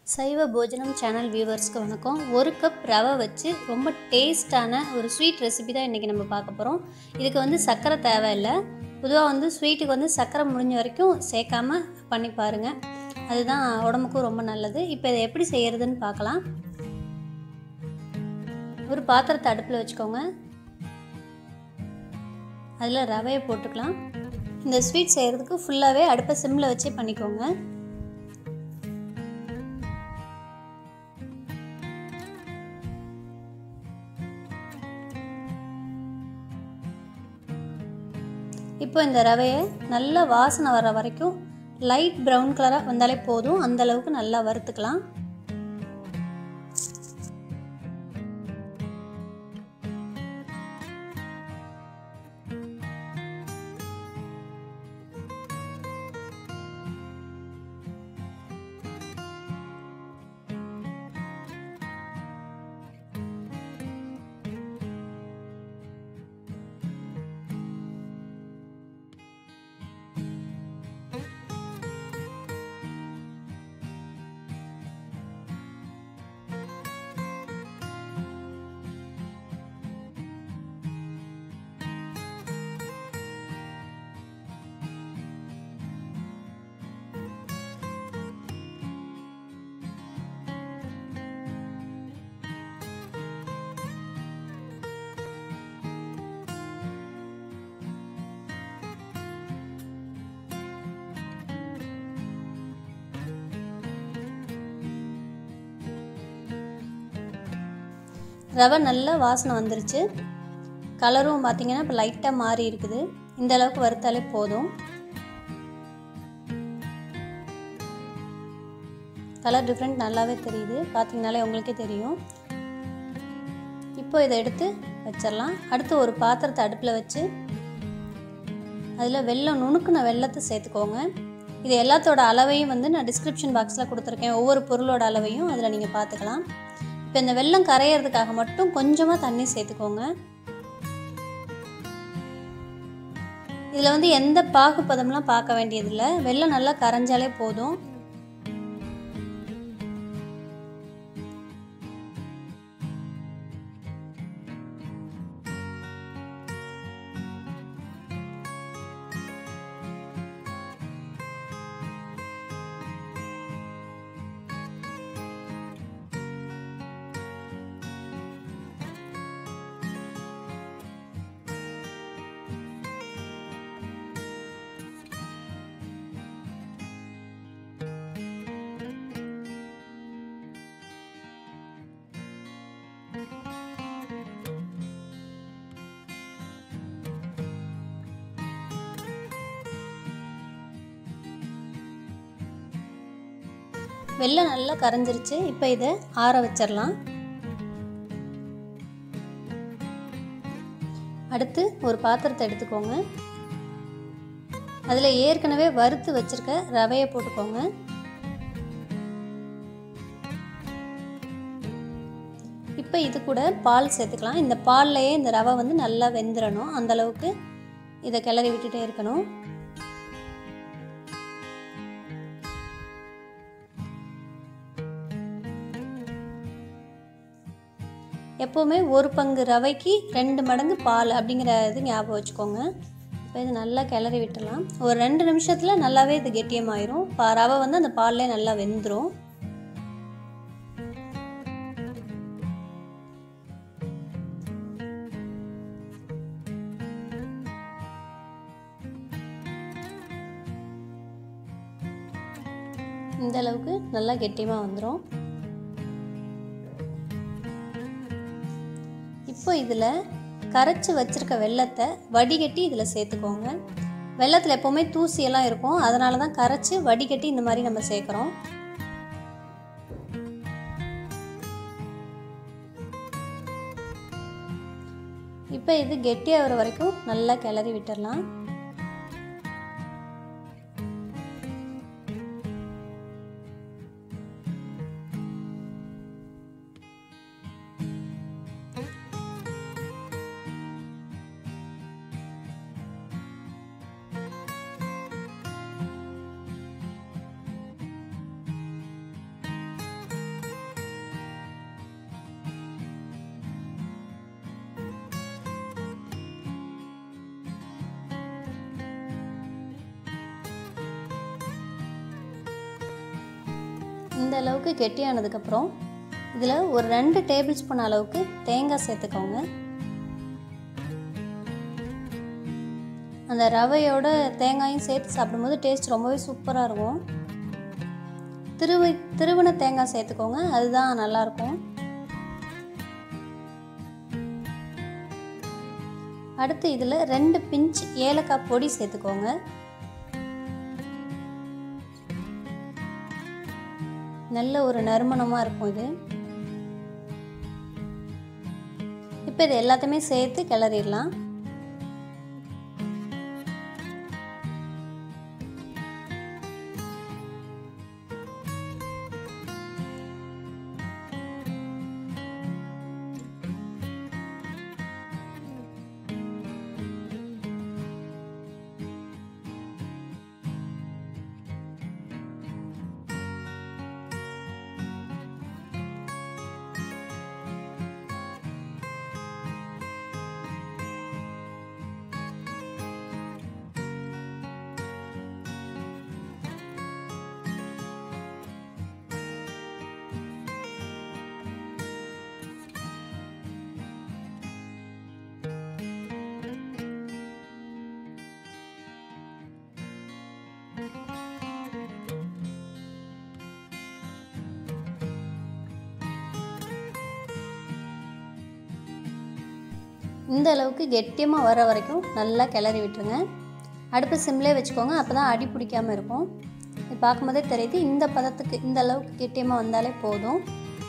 சைவ போஜனம் சேனல் வியூவர்ஸ்க்கு வணக்கம் ஒரு கப் ரவை வச்சு ரொம்ப டேஸ்டான ஒரு ஸ்வீட் ரெசிபி தான் இன்றைக்கி நம்ம பார்க்க போகிறோம் இதுக்கு வந்து சர்க்கரை தேவையில்லை பொதுவாக வந்து ஸ்வீட்டுக்கு வந்து சர்க்கரை முடிஞ்ச வரைக்கும் சேர்க்காம பண்ணி பாருங்கள் அதுதான் உடம்புக்கும் ரொம்ப நல்லது இப்போ இதை எப்படி செய்கிறதுன்னு பார்க்கலாம் ஒரு பாத்திரத்தை அடுப்பில் வச்சுக்கோங்க அதில் ரவையை போட்டுக்கலாம் இந்த ஸ்வீட் செய்கிறதுக்கு ஃபுல்லாகவே அடுப்பை சிம்மில் வச்சே பண்ணிக்கோங்க இப்போ இந்த ரவையை நல்லா வாசனை வர வரைக்கும் லைட் ப்ரௌன் கலராக வந்தாலே போதும் அந்த அளவுக்கு நல்லா வறுத்துக்கலாம் ரவை நல்லா வாசனை வந்துருச்சு கலரும் பார்த்தீங்கன்னா இப்போ லைட்டாக மாறி இருக்குது இந்த அளவுக்கு வறுத்தாலே போதும் கலர் டிஃப்ரெண்ட் நல்லாவே தெரியுது பார்த்தீங்கனாலே உங்களுக்கே தெரியும் இப்போ இதை எடுத்து வச்சிடலாம் அடுத்து ஒரு பாத்திரத்தை அடுப்பில் வச்சு அதில் வெள்ளம் நுணுக்குன வெள்ளத்தை சேர்த்துக்கோங்க இது எல்லாத்தோட அளவையும் வந்து நான் டிஸ்கிரிப்ஷன் பாக்ஸில் கொடுத்துருக்கேன் ஒவ்வொரு பொருளோட அளவையும் அதில் நீங்கள் பார்த்துக்கலாம் இப்போ இந்த வெள்ளம் கரையிறதுக்காக மட்டும் கொஞ்சமாக தண்ணி சேர்த்துக்கோங்க இதில் வந்து எந்த பாகுப்பதம்லாம் பார்க்க வேண்டியதில்லை வெள்ளம் நல்லா கரைஞ்சாலே போதும் வெள்ளம் நல்லா கரைஞ்சிருச்சு இப்போ இதை ஆற வச்சிடலாம் அடுத்து ஒரு பாத்திரத்தை எடுத்துக்கோங்க அதில் ஏற்கனவே வறுத்து வச்சுருக்க ரவையை போட்டுக்கோங்க இப்போ இது கூட பால் சேர்த்துக்கலாம் இந்த பால்லையே இந்த ரவை வந்து நல்லா வெந்துடணும் அந்தளவுக்கு இதை கிளறி விட்டுட்டே இருக்கணும் எப்போவுமே ஒரு பங்கு ரவைக்கு ரெண்டு மடங்கு பால் அப்படிங்கிற இது ஞாபகம் வச்சுக்கோங்க இப்போ இது நல்லா கிளறி விட்டுடலாம் ஒரு ரெண்டு நிமிஷத்தில் நல்லாவே இது கெட்டியமாயிரும் இப்போ ரவை வந்து அந்த பால்லே நல்லா வெந்துடும் இந்த அளவுக்கு நல்லா கெட்டியமாக வந்துடும் இப்போ இதில் கரைச்சி வச்சுருக்க வெள்ளத்தை வடிகட்டி இதில் சேர்த்துக்கோங்க வெள்ளத்தில் எப்போவுமே தூசியெல்லாம் இருக்கும் அதனால தான் கரைச்சி வடிகட்டி இந்த மாதிரி நம்ம சேர்க்குறோம் இப்போ இது கெட்டியாகிற வரைக்கும் நல்லா கிளறி விட்டுடலாம் இந்த அளவுக்கு கெட்டியானதுக்கப்புறம் இதில் ஒரு ரெண்டு டேபிள் ஸ்பூன் அளவுக்கு தேங்காய் சேர்த்துக்கோங்க அந்த ரவையோட தேங்காயும் சேர்த்து சாப்பிடும்போது டேஸ்ட் ரொம்பவே சூப்பராக இருக்கும் திருவி திருவின தேங்காய் சேர்த்துக்கோங்க அதுதான் நல்லாயிருக்கும் அடுத்து இதில் ரெண்டு பிஞ்ச் ஏலக்காய் பொடி சேர்த்துக்கோங்க நல்ல ஒரு நறுமணமாக இருக்கும் இது இப்போ இது எல்லாத்தையுமே சேர்த்து கிளறிடலாம் இந்த அளவுக்கு கெட்டியமாக வர வரைக்கும் நல்லா கிளறி விட்டுருங்க அடுப்பு சிம்லே வச்சுக்கோங்க அப்போ தான் அடி பிடிக்காமல் இருக்கும் இது பார்க்கும்போதே தெரியுது இந்த பதத்துக்கு இந்த அளவுக்கு கெட்டியமாக வந்தாலே போதும்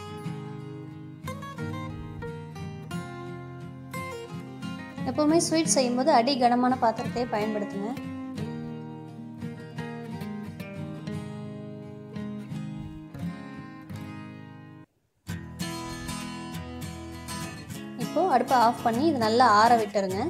எப்போவுமே ஸ்வீட் செய்யும்போது அடி கனமான பாத்திரத்தையே பயன்படுத்துங்க இப்போது அடுப்பை ஆஃப் பண்ணி இது நல்லா ஆற விட்டுருங்க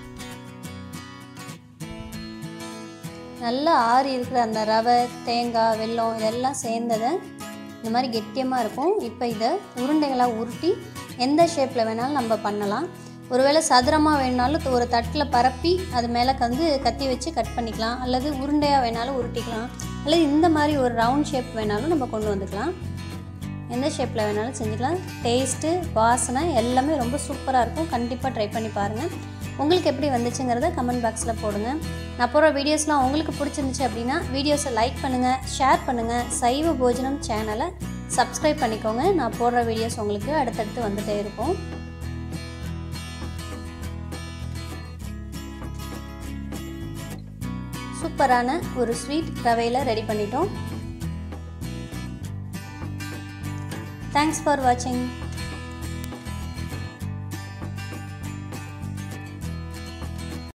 நல்லா ஆறி இருக்கிற அந்த ரவை தேங்காய் வெல்லம் இதெல்லாம் சேர்ந்ததை இந்த மாதிரி கெட்டியமாக இருக்கும் இப்போ இதை உருண்டைகளாக உருட்டி எந்த ஷேப்பில் வேணாலும் நம்ம பண்ணலாம் ஒருவேளை சதுரமாக வேணாலும் ஒரு தட்டில் பரப்பி அது மேலே வந்து கத்தி வச்சு கட் பண்ணிக்கலாம் அல்லது உருண்டையாக வேணாலும் உருட்டிக்கலாம் அல்லது இந்த மாதிரி ஒரு ரவுண்ட் ஷேப் வேணாலும் நம்ம கொண்டு வந்துக்கலாம் எந்த ஷேப்பில் வேணாலும் செஞ்சுக்கலாம் டேஸ்ட்டு வாசனை எல்லாமே ரொம்ப சூப்பராக இருக்கும் கண்டிப்பாக ட்ரை பண்ணி பாருங்கள் உங்களுக்கு எப்படி வந்துச்சுங்கிறத கமெண்ட் பாக்ஸில் போடுங்க நான் போகிற வீடியோஸ்லாம் உங்களுக்கு பிடிச்சிருந்துச்சு அப்படின்னா வீடியோஸை லைக் பண்ணுங்கள் ஷேர் பண்ணுங்கள் சைவ போஜனம் சேனலை சப்ஸ்கிரைப் பண்ணிக்கோங்க நான் போடுற வீடியோஸ் உங்களுக்கு அடுத்தடுத்து வந்துகிட்டே இருக்கும் சூப்பரான ஒரு ஸ்வீட் ரவையில் ரெடி பண்ணிட்டோம் தேங்க்ஸ் ஃபார் வாட்சிங்